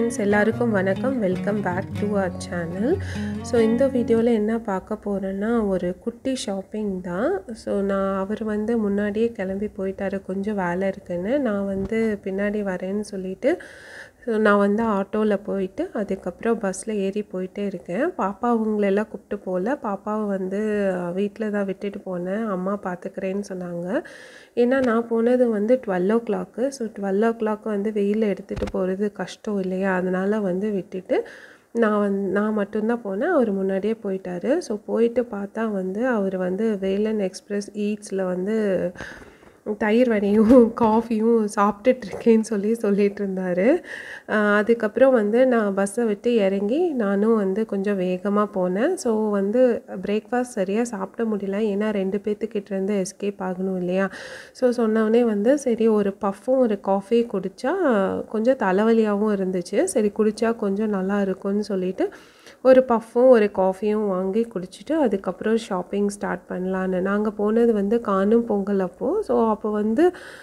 friends எல்லாருக்கும் வணக்கம் welcome back to our channel so இந்த வீடியோவில் என்ன பார்க்க போகிறேன்னா ஒரு குட்டி ஷாப்பிங் தான் ஸோ நான் அவர் வந்து முன்னாடியே கிளம்பி போயிட்டாரு கொஞ்சம் வேலை இருக்குன்னு நான் வந்து பின்னாடி வரேன்னு சொல்லிட்டு ஸோ நான் வந்து ஆட்டோவில் போயிட்டு அதுக்கப்புறம் பஸ்ஸில் ஏறி போயிட்டே இருக்கேன் பாப்பா அவங்களெல்லாம் கூப்பிட்டு போகல பாப்பாவை வந்து வீட்டில் தான் விட்டுட்டு போனேன் அம்மா பார்த்துக்கிறேன்னு சொன்னாங்க ஏன்னா நான் போனது வந்து twelve o'clock so twelve o'clock வந்து வெயிலில் எடுத்துகிட்டு போகிறது கஷ்டம் இல்லையா அதனால் வந்து விட்டுட்டு நான் வந் நான் மட்டும்தான் போனேன் அவர் முன்னாடியே போயிட்டாரு ஸோ போயிட்டு பார்த்தா வந்து அவர் வந்து வேலன் எக்ஸ்பிரஸ் ஈட்ஸில் வந்து தயிர் வடையும் காஃபியும் சாப்பிட்டுட்ருக்கேன்னு சொல்லி சொல்லிட்டு இருந்தார் அதுக்கப்புறம் வந்து நான் பஸ்ஸை விட்டு இறங்கி நானும் வந்து கொஞ்சம் வேகமாக போனேன் ஸோ வந்து பிரேக்ஃபாஸ்ட் சரியாக சாப்பிட முடியல ஏன்னா ரெண்டு பேர்த்துக்கிட்ட இருந்து எஸ்கேப் ஆகணும் இல்லையா ஸோ சொன்னோடனே வந்து சரி ஒரு பஃப்பும் ஒரு காஃபி குடித்தா கொஞ்சம் தலைவலியாகவும் இருந்துச்சு சரி குடித்தா கொஞ்சம் நல்லா இருக்கும்னு சொல்லிட்டு ஒரு பஃப்பும் ஒரு காஃபியும் வாங்கி குடிச்சிட்டு அதுக்கப்புறம் ஷாப்பிங் ஸ்டார்ட் பண்ணலான்னு நாங்கள் போனது வந்து காணும் பொங்கல் அப்போது ஸோ அப்போ வந்து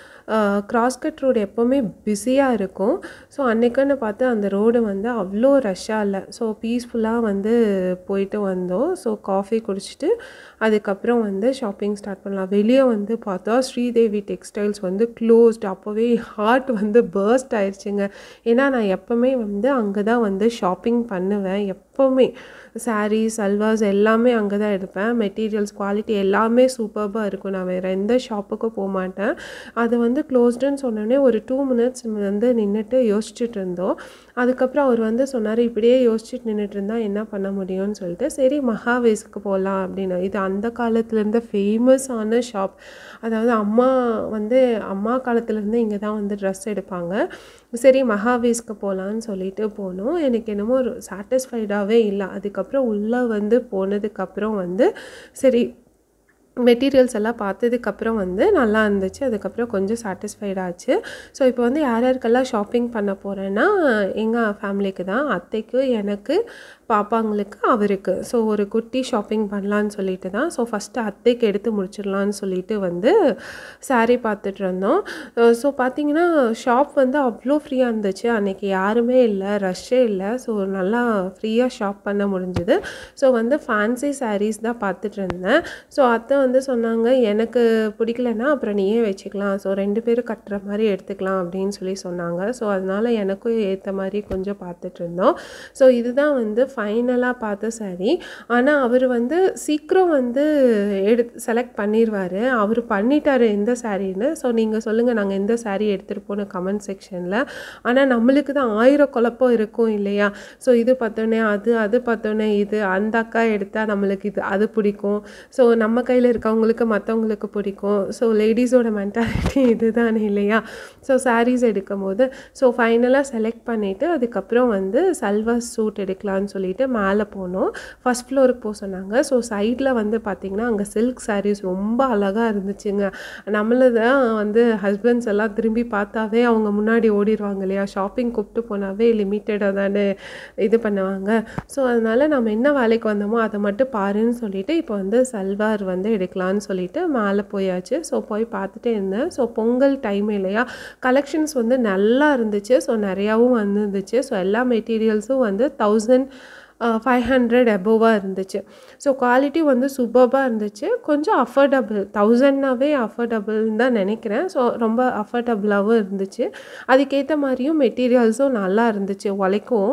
கிராஸ்கட் ரோடு எப்போவுமே பிஸியாக இருக்கும் ஸோ அன்றைக்குன்னு பார்த்து அந்த ரோடு வந்து அவ்வளோ ரஷ்ஷாக இல்லை ஸோ பீஸ்ஃபுல்லாக வந்து போயிட்டு வந்தோம் ஸோ காஃபி குடிச்சிட்டு அதுக்கப்புறம் வந்து ஷாப்பிங் ஸ்டார்ட் பண்ணலாம் வெளியே வந்து பார்த்தா ஸ்ரீதேவி டெக்ஸ்டைல்ஸ் வந்து க்ளோஸ்ட் அப்போவே ஹார்ட் வந்து பர்ஸ்ட் ஆயிடுச்சுங்க ஏன்னா நான் எப்போவுமே வந்து அங்கே தான் வந்து ஷாப்பிங் பண்ணுவேன் எப்போவுமே சாரீ சல்வாஸ் எல்லாமே அங்கே தான் எடுப்பேன் மெட்டீரியல்ஸ் குவாலிட்டி எல்லாமே சூப்பர்பாக இருக்கும் நான் வேறு எந்த ஷாப்புக்கும் போக மாட்டேன் அது வந்து க்ளோஸ்டுன்னு சொன்னோடனே ஒரு டூ மினிட்ஸ் வந்து நின்றுட்டு யோசிச்சுட்டு இருந்தோம் அதுக்கப்புறம் அவர் வந்து சொன்னார் இப்படியே யோசிச்சுட்டு நின்றுட்டு இருந்தால் என்ன பண்ண முடியும்னு சொல்லிட்டு சரி மகாவேஸ்க்கு போகலாம் அப்படின்னு இது அந்த காலத்துலேருந்து ஃபேமஸான ஷாப் அதாவது அம்மா வந்து அம்மா காலத்துலேருந்து இங்கே தான் வந்து ட்ரெஸ் எடுப்பாங்க சரி மகாவேஸ்க்கு போகலான்னு சொல்லிட்டு போனோம் எனக்கு என்னமோ ஒரு சாட்டிஸ்ஃபைடாகவே இல்லை அதுக்கப்புறம் உள்ளே வந்து போனதுக்கப்புறம் வந்து சரி மெட்டீரியல்ஸ் எல்லாம் பார்த்ததுக்கப்புறம் வந்து நல்லா இருந்துச்சு அதுக்கப்புறம் கொஞ்சம் சாட்டிஸ்ஃபைட் ஆச்சு ஸோ இப்போ வந்து யார் யாருக்கெல்லாம் ஷாப்பிங் பண்ண போகிறேன்னா எங்கள் ஃபேமிலிக்கு தான் அத்தைக்கு எனக்கு பாப்பாங்களுக்கு அவருக்கு ஸோ ஒரு குட்டி ஷாப்பிங் பண்ணலான்னு சொல்லிட்டு தான் ஸோ ஃபஸ்ட்டு அத்தைக்கு எடுத்து முடிச்சிடலான்னு சொல்லிட்டு வந்து சாரீ பார்த்துட்டு இருந்தோம் ஸோ பார்த்தீங்கன்னா ஷாப் வந்து அவ்வளோ ஃப்ரீயாக இருந்துச்சு அன்றைக்கி யாருமே இல்லை ரஷ்ஷே இல்லை ஸோ நல்லா ஃப்ரீயாக ஷாப் பண்ண முடிஞ்சுது ஸோ வந்து ஃபேன்சி சாரீஸ் தான் பார்த்துட்டு இருந்தேன் ஸோ அத்தை வந்து சொன்னாங்க எனக்கு பிடிக்கலன்னா அப்புறம் நீயே வச்சுக்கலாம் ஸோ ரெண்டு பேரும் கட்டுற மாதிரி எடுத்துக்கலாம் அப்படின்னு சொல்லி சொன்னாங்க ஸோ அதனால் எனக்கும் ஏற்ற மாதிரி கொஞ்சம் பார்த்துட்டு இருந்தோம் ஸோ இதுதான் வந்து ஃபைனலாக பார்த்த சாரீ ஆனால் அவர் வந்து சீக்கிரம் வந்து எடுத்து செலக்ட் பண்ணிடுவார் அவர் பண்ணிட்டார் எந்த சாரின்னு ஸோ நீங்கள் சொல்லுங்கள் நாங்கள் எந்த சாரீ எடுத்துகிட்டு போன கமெண்ட் செக்ஷனில் ஆனால் நம்மளுக்கு தான் ஆயிரம் குழப்பம் இருக்கும் இல்லையா ஸோ இது பார்த்தோன்னே அது அது பார்த்தோன்னே இது அந்த அக்கா எடுத்தால் நம்மளுக்கு இது அது பிடிக்கும் ஸோ நம்ம கையில் இருக்கவங்களுக்கு மற்றவங்களுக்கு பிடிக்கும் ஸோ லேடிஸோட மென்டாலிட்டி இதுதானே இல்லையா ஸோ சாரீஸ் எடுக்கும் போது ஸோ ஃபைனலாக செலக்ட் பண்ணிவிட்டு அதுக்கப்புறம் வந்து சல்வார் சூட் எடுக்கலான்னு சொல்லிட்டு மேலே போனோம் ஃபஸ்ட் ஃப்ளோருக்கு போக சொன்னாங்க ஸோ சைடில் வந்து பார்த்திங்கன்னா அங்கே சில்க் சாரீஸ் ரொம்ப அழகாக இருந்துச்சுங்க நம்மள தான் வந்து ஹஸ்பண்ட்ஸ் எல்லாம் திரும்பி பார்த்தாவே அவங்க முன்னாடி ஓடிடுவாங்க இல்லையா ஷாப்பிங் கூப்பிட்டு போனாவே லிமிட்டடாக தானே இது பண்ணுவாங்க ஸோ அதனால் நம்ம என்ன வேலைக்கு வந்தோமோ அதை மட்டும் பாருன்னு சொல்லிட்டு இப்போ வந்து சல்வார் வந்து எடுக்கலான்னு சொல்லிட்டு மேலே போயாச்சு ஸோ போய் பார்த்துட்டே இருந்தேன் ஸோ பொங்கல் டைம் இல்லையா கலெக்ஷன்ஸ் வந்து நல்லா இருந்துச்சு ஸோ நிறையாவும் வந்துருந்துச்சு ஸோ எல்லா மெட்டீரியல்ஸும் வந்து தௌசண்ட் ஃபைவ் ஹண்ட்ரட் அபோவாக இருந்துச்சு ஸோ குவாலிட்டி வந்து சூப்பர்பாக இருந்துச்சு கொஞ்சம் அஃபோர்டபுள் தௌசண்ட்னாவே அஃபோர்டபுள்னு தான் நினைக்கிறேன் ஸோ ரொம்ப அஃபோர்டபுளாகவும் இருந்துச்சு அதுக்கேற்ற மாதிரியும் மெட்டீரியல்ஸும் நல்லா இருந்துச்சு உழைக்கும்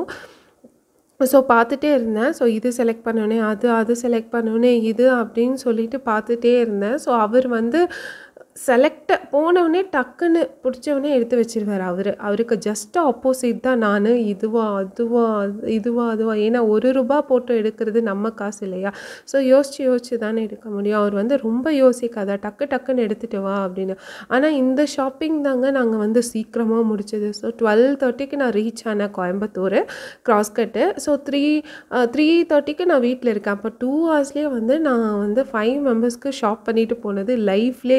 ஸோ பார்த்துட்டே இருந்தேன் ஸோ இது செலக்ட் பண்ணோன்னே அது அது செலக்ட் பண்ணோன்னே இது அப்படின்னு சொல்லிட்டு பார்த்துட்டே இருந்தேன் ஸோ அவர் வந்து செலக்ட போனவுடனே டக்குன்னு பிடிச்சவனே எடுத்து வச்சிருவார் அவர் அவருக்கு ஜஸ்ட் ஆப்போசிட் தான் நான் இதுவா அதுவா இதுவா அதுவா ஏன்னா ஒரு ரூபா போட்டு எடுக்கிறது நம்ம காசு இல்லையா ஸோ யோசிச்சு யோசிச்சு தானே எடுக்க முடியும் அவர் வந்து ரொம்ப யோசிக்காதா டக்கு டக்குன்னு எடுத்துகிட்டு வா அப்படின்னு ஆனால் இந்த ஷாப்பிங் தாங்க நாங்கள் வந்து சீக்கிரமாக முடிச்சது ஸோ டுவெல் தேர்ட்டிக்கு நான் ரீச் ஆனேன் Coimbatore cross cut so three three தேர்ட்டிக்கு நான் வீட்டில் இருக்கேன் அப்போ டூ ஹவர்ஸ்லேயே வந்து நான் வந்து ஃபைவ் மெம்பர்ஸ்க்கு ஷாப் பண்ணிட்டு போனது லைஃப்லேயே இது தாங்க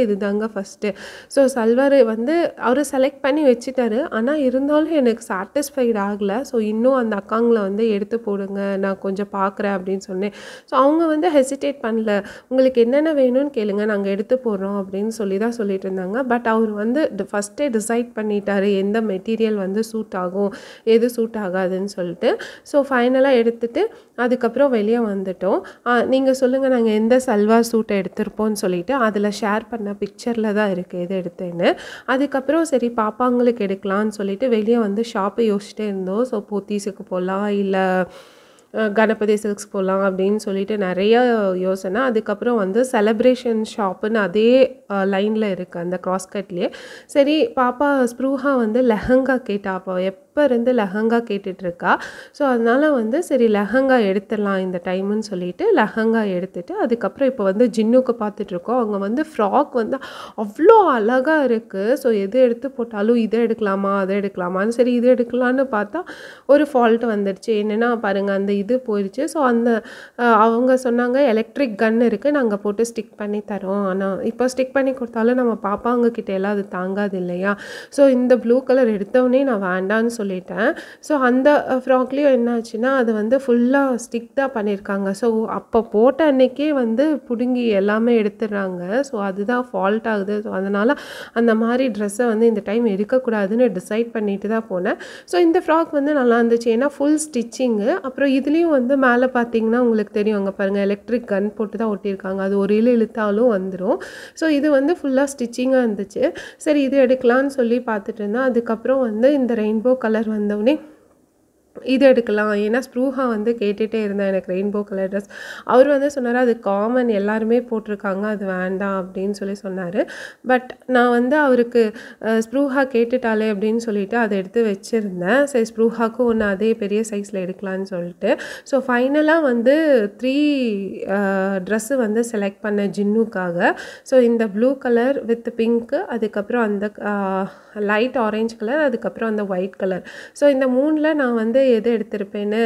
எடுத்தாங்க ஃபஸ்ட்டு ஸோ சல்வார் வந்து அவர் செலக்ட் பண்ணி வச்சுட்டாரு ஆனால் இருந்தாலும் எனக்கு சாட்டிஸ்ஃபைட் ஆகலை ஸோ இன்னும் அந்த அக்காங்களை வந்து எடுத்து போடுங்க நான் கொஞ்சம் பார்க்குறேன் அப்படின்னு சொன்னேன் ஸோ அவங்க வந்து ஹெசிடேட் பண்ணல உங்களுக்கு என்னென்ன வேணும்னு கேளுங்க நாங்கள் எடுத்து போடுறோம் அப்படின்னு சொல்லி தான் சொல்லிட்டு இருந்தாங்க பட் அவர் வந்து ஃபஸ்ட்டே டிசைட் பண்ணிட்டாரு எந்த மெட்டீரியல் வந்து சூட் ஆகும் எது சூட் ஆகாதுன்னு சொல்லிட்டு ஸோ ஃபைனலாக எடுத்துட்டு அதுக்கப்புறம் வெளியே வந்துட்டோம் நீங்கள் சொல்லுங்கள் நாங்கள் எந்த சல்வார் சூட்டை எடுத்திருப்போம்னு சொல்லிட்டு அதில் ஷேர் பண்ண பிக்சரில் தான் இருக்குது எது எடுத்தேன்னு அதுக்கப்புறம் சரி பாப்பாங்களுக்கு எடுக்கலாம்னு சொல்லிட்டு வெளியே வந்து ஷாப்பை யோசிச்சுட்டே இருந்தோம் ஸோ போத்தீஸுக்கு போகலாம் இல்லை அஹ் கணபதி சில்க்ஸ் போகலாம் அப்படின்னு சொல்லிட்டு நிறைய யோசனை அதுக்கப்புறம் வந்து செலப்ரேஷன் ஷாப்புன்னு அதே லைனில் இருக்குது அந்த கிராஸ்கட்லேயே சரி பாப்பா ஸ்ப்ரூஹா வந்து லெஹங்கா கேட்டா அப்போ எப்போ இருந்து லெஹங்கா கேட்டுட்ருக்கா ஸோ அதனால் வந்து சரி லெஹங்கா எடுத்துடலாம் இந்த டைமுன்னு சொல்லிட்டு லெஹங்கா எடுத்துட்டு அதுக்கப்புறம் இப்போ வந்து ஜின்னுக்கு பார்த்துட்ருக்கோம் அவங்க வந்து ஃப்ராக் வந்து அவ்வளோ அழகாக இருக்குது ஸோ எது எடுத்து போட்டாலும் இதை எடுக்கலாமா அதை எடுக்கலாமான்னு சரி இது எடுக்கலான்னு பார்த்தா ஒரு ஃபால்ட் வந்துடுச்சு என்னென்னா பாருங்கள் அந்த இது போயிடுச்சு ஸோ அந்த அஹ், அவங்க சொன்னாங்க எலக்ட்ரிக் கன் இருக்குது நாங்கள் போட்டு ஸ்டிக் பண்ணி தரோம் ஆனால் இப்போ ஸ்டிக் பண்ணி கொடுத்தாலும் நம்ம பாப்பாங்க கிட்ட எல்லாம் அது தாங்காது இல்லையா ஸோ இந்த ப்ளூ கலர் எடுத்தோடனே நான் வேண்டான்னு சொல்லிட்டேன் ஸோ அந்த ஃப்ராக்லேயும் என்ன ஆச்சுன்னா அது வந்து ஃபுல்லாக ஸ்டிக் தான் பண்ணியிருக்காங்க ஸோ அப்போ போட்ட அன்னைக்கே வந்து பிடுங்கி எல்லாமே எடுத்துடுறாங்க ஸோ அதுதான் ஃபால்ட் ஆகுது ஸோ அதனால் அந்த மாதிரி ட்ரெஸ்ஸை வந்து இந்த டைம் எடுக்கக்கூடாதுன்னு டிசைட் பண்ணிட்டு தான் போனேன் ஸோ இந்த ஃப்ராக் வந்து நல்லா இருந்துச்சு ஏன்னா ஃபுல் ஸ்டிச்சிங்கு அப்புறம் இதுலேயும் வந்து மேலே பார்த்தீங்கன்னா உங்களுக்கு தெரியும் அங்கே பாருங்கள் எலக்ட்ரிக் கன் போட்டு தான் ஒட்டியிருக்காங்க அது ஒரு இழு இழுத்தாலும் வந்துடும் ஸோ இது வந்து ஃபுல்லாக ஸ்டிச்சிங்காக இருந்துச்சு சரி இது எடுக்கலான்னு சொல்லி பார்த்துட்டு இருந்தேன் அதுக்கப்புறம் வந்து இந்த ரெயின்போ கலர் வந்தோடனே இது எடுக்கலாம் ஏன்னா ஸ்ப்ரூஹா வந்து கேட்டுகிட்டே இருந்தேன் எனக்கு ரெயின்போ கலர் ட்ரெஸ் அவர் வந்து சொன்னார் அது காமன் எல்லாருமே போட்டிருக்காங்க அது வேண்டாம் அப்படின்னு சொல்லி சொன்னார் பட் நான் வந்து அவருக்கு அஹ், ஸ்ப்ரூஹா கேட்டுட்டாலே அப்படின்னு சொல்லிட்டு அதை எடுத்து வச்சுருந்தேன் சரி ஸ்ப்ரூஹாக்கும் ஒன்று அதே பெரிய சைஸில் எடுக்கலான்னு சொல்லிட்டு ஸோ ஃபைனலாக வந்து த்ரீ ட்ரெஸ்ஸு வந்து செலக்ட் பண்ண ஜின்னுக்காக ஸோ இந்த ப்ளூ கலர் வித் பிங்க்கு அதுக்கப்புறம் அந்த லைட் ஆரஞ்சு கலர் அதுக்கப்புறம் அந்த ஒயிட் கலர் ஸோ இந்த மூணில் நான் வந்து எது எடுத்திருப்பேன்னு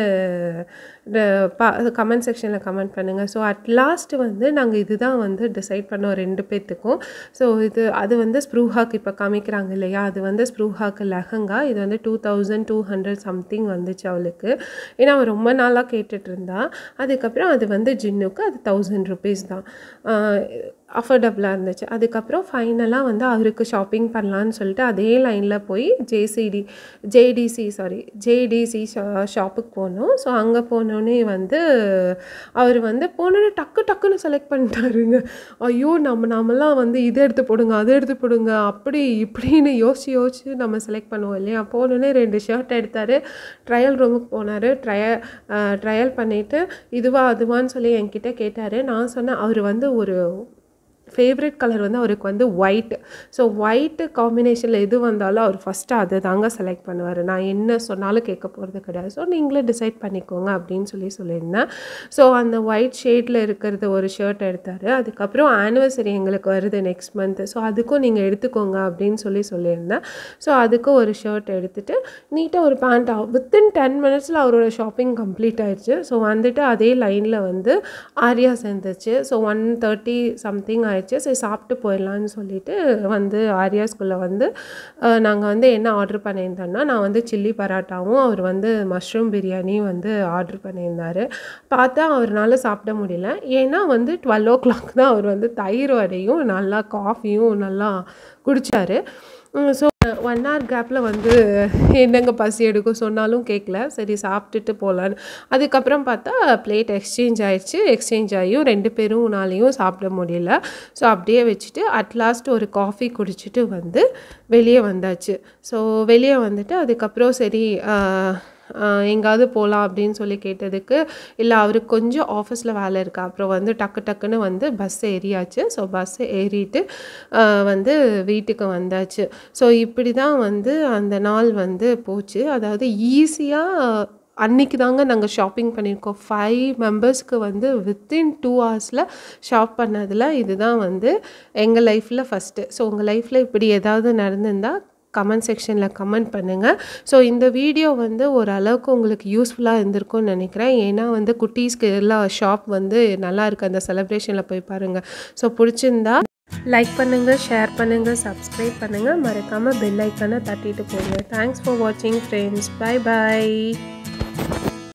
கமெண்ட் செக்ஷனில் கமெண்ட் பண்ணுங்கள் ஸோ அட் லாஸ்ட் வந்து நாங்கள் இதுதான் வந்து டிசைட் பண்ணோம் ரெண்டு பேர்த்துக்கும் ஸோ இது அது வந்து ஸ்ப்ரூஹாக்கு இப்போ காமிக்கிறாங்க இல்லையா அது வந்து ஸ்ப்ரூஹாக்கு லெஹங்கா இது வந்து two thousand two hundred something வந்துச்சு அவளுக்கு ஏன்னா அவள் ரொம்ப நாளாக கேட்டுட்டு இருந்தா அதுக்கப்புறம் அது வந்து ஜின்னுக்கு அது தௌசண்ட் ருபீஸ் தான் அஃபோர்டபுளாக இருந்துச்சு அதுக்கப்புறம் ஃபைனலாக வந்து அவருக்கு ஷாப்பிங் பண்ணலான்னு சொல்லிட்டு அதே லைனில் போய் ஜேசிடி ஜேடிசி சாரி ஜேடிசி ஷாப்புக்கு போனோம் ஸோ அங்கே போனோடனே வந்து அவர் வந்து போனோடனே டக்கு டக்குன்னு செலக்ட் பண்ணிட்டாருங்க ஐயோ நம்ம நாமெல்லாம் வந்து இதை எடுத்து போடுங்க அதை எடுத்து போடுங்க அப்படி இப்படின்னு யோசிச்சு யோசிச்சு நம்ம செலக்ட் பண்ணுவோம் இல்லையா போனோடனே ரெண்டு ஷர்ட் எடுத்தார் ட்ரையல் ரூமுக்கு போனார் ட்ரைய ட்ரையல் பண்ணிவிட்டு இதுவா அதுவான்னு சொல்லி என்கிட்ட கேட்டார் நான் சொன்னேன் அவர் வந்து ஒரு ஃபேவரட் கலர் வந்து அவருக்கு வந்து ஒயிட் ஸோ ஒயிட்டு காம்பினேஷனில் எது வந்தாலும் அவர் ஃபஸ்ட்டு அதை தாங்க செலக்ட் பண்ணுவார் நான் என்ன சொன்னாலும் கேட்க போகிறது கிடையாது ஸோ நீங்களே டிசைட் பண்ணிக்கோங்க அப்படின்னு சொல்லி சொல்லியிருந்தேன் ஸோ அந்த ஒயிட் ஷேடில் இருக்கிறது ஒரு ஷர்ட் எடுத்தார் அதுக்கப்புறம் ஆனிவர்சரி எங்களுக்கு வருது நெக்ஸ்ட் மந்த்து ஸோ அதுக்கும் நீங்கள் எடுத்துக்கோங்க அப்படின்னு சொல்லி சொல்லியிருந்தேன் ஸோ அதுக்கும் ஒரு ஷர்ட் எடுத்துகிட்டு நீட்டாக ஒரு பேண்ட் வித்தின் டென் மினிட்ஸில் அவரோட ஷாப்பிங் கம்ப்ளீட் ஆயிடுச்சு ஸோ வந்துட்டு அதே லைனில் வந்து ஆரியா சேர்ந்துச்சு ஸோ ஒன் தேர்ட்டி சம்திங் ஆயிடுச்சு சரி சாப்பிட்டு போயிடலான்னு சொல்லிட்டு வந்து ஆரியாஸ்குள்ளே வந்து நாங்கள் வந்து என்ன ஆர்டர் பண்ணியிருந்தோன்னா நான் வந்து சில்லி பராட்டாவும் அவர் வந்து மஷ்ரூம் பிரியாணியும் வந்து ஆர்டர் பண்ணியிருந்தார் பார்த்தா அவரால் சாப்பிட முடியல ஏன்னா வந்து டுவெல் ஓ கிளாக் தான் அவர் வந்து தயிர் வடையும் நல்லா காஃபியும் நல்லா குடித்தார் ஸோ ஒன் ஹவர் கேப்பில் வந்து என்னங்க பசி எடுக்கும் சொன்னாலும் கேட்கல சரி சாப்பிட்டுட்டு போகலான்னு அதுக்கப்புறம் பார்த்தா பிளேட் எக்ஸ்சேஞ்ச் ஆயிடுச்சு எக்ஸ்சேஞ்ச் ஆகியும் ரெண்டு பேரும்னாலையும் சாப்பிட முடியல ஸோ அப்படியே வச்சுட்டு அட்லாஸ்ட் ஒரு காஃபி குடிச்சிட்டு வந்து வெளியே வந்தாச்சு ஸோ வெளியே வந்துட்டு அதுக்கப்புறம் சரி எங்காவது போகலாம் அப்படின்னு சொல்லி கேட்டதுக்கு இல்லை அவருக்கு கொஞ்சம் ஆஃபீஸில் வேலை இருக்கா அப்புறம் வந்து டக்கு டக்குன்னு வந்து பஸ் ஏறியாச்சு ஸோ பஸ் ஏறிட்டு வந்து வீட்டுக்கு வந்தாச்சு ஸோ இப்படி தான் வந்து அந்த நாள் வந்து போச்சு அதாவது ஈஸியாக அன்றைக்கி தாங்க நாங்கள் ஷாப்பிங் பண்ணியிருக்கோம் ஃபைவ் மெம்பர்ஸ்க்கு வந்து வித்தின் டூ ஹவர்ஸில் ஷாப் பண்ணதில் இதுதான் வந்து எங்கள் லைஃப்பில் ஃபஸ்ட்டு ஸோ உங்கள் லைஃப்பில் இப்படி ஏதாவது நடந்திருந்தால் கமெண்ட் செக்ஷனில் கமெண்ட் பண்ணுங்கள் ஸோ இந்த வீடியோ வந்து ஓரளவுக்கு உங்களுக்கு யூஸ்ஃபுல்லாக இருந்திருக்கும்னு நினைக்கிறேன் ஏன்னா வந்து குட்டீஸ்க்கு எல்லாம் ஷாப் வந்து நல்லா இருக்குது அந்த செலிப்ரேஷனில் போய் பாருங்கள் ஸோ பிடிச்சிருந்தா லைக் பண்ணுங்கள் ஷேர் பண்ணுங்கள் சப்ஸ்கிரைப் பண்ணுங்கள் மறக்காமல் பெல் ஐக்கனை தட்டிட்டு போங்க தேங்க்ஸ் ஃபார் வாட்சிங் ஃப்ரெண்ட்ஸ் பை பாய்